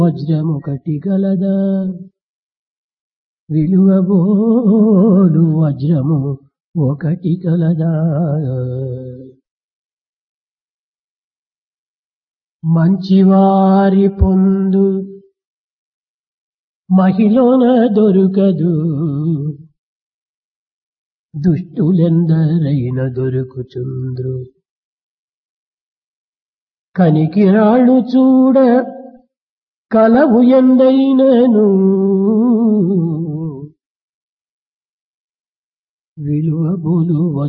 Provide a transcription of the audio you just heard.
వజ్రమొకటి గలదా విలువబోలు వజ్రము ఒకటి కలదా మంచివారి పొందు మహిళన దొరకదు దుష్టులెందరైన దొరుకుచుంద్రు కనికిరాళ్ళు చూడ కలవు ఎందైనను విలువ బోలు